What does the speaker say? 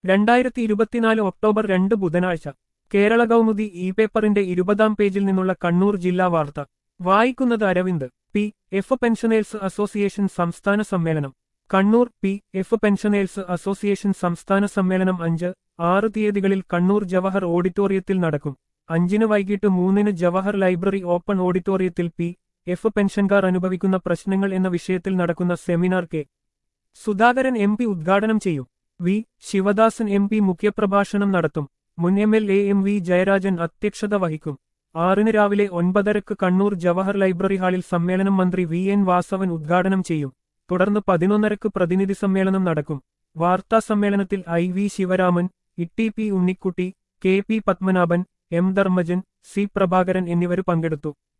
രണ്ടായിരത്തി ഇരുപത്തിനാല് ഒക്ടോബർ രണ്ട് ബുധനാഴ്ച കേരള കൗമുദി ഇ പേപ്പറിന്റെ ഇരുപതാം പേജിൽ നിന്നുള്ള കണ്ണൂർ ജില്ലാ വാർത്ത വായിക്കുന്നത് Aravind P F pensioners association സംസ്ഥാന സമ്മേളനം Kannur P F pensioners association സംസ്ഥാന സമ്മേളനം അഞ്ച് ആറ് തീയതികളിൽ കണ്ണൂർ ജവഹർ ഓഡിറ്റോറിയത്തിൽ നടക്കും അഞ്ചിന് വൈകിട്ട് മൂന്നിന് ജവഹർ ലൈബ്രറി ഓപ്പൺ ഓഡിറ്റോറിയത്തിൽ പി എഫ് പെൻഷൻകാർ അനുഭവിക്കുന്ന പ്രശ്നങ്ങൾ എന്ന വിഷയത്തിൽ നടക്കുന്ന seminar K Sudhakaran M P ഉദ്ഘാടനം ചെയ്യും വി ശിവദാസൻ എം പി മുഖ്യപ്രഭാഷണം നടത്തും മുൻ M L A M V Jayarajan അധ്യക്ഷത വഹിക്കും ആറിന് രാവിലെ ഒൻപതരക്ക് കണ്ണൂർ ജവഹർ ലൈബ്രറി ഹാളിൽ സമ്മേളനം മന്ത്രി വി എൻ വാസവൻ ഉദ്ഘാടനം ചെയ്യും തുടർന്ന് പതിനൊന്നരക്ക് പ്രതിനിധി സമ്മേളനം നടക്കും വാർത്താ സമ്മേളനത്തിൽ I V Sivaraman Itty P Unnikutty K P Padmanabhan M Dharmajan C Prabhakaran എന്നിവർ പങ്കെടുത്തു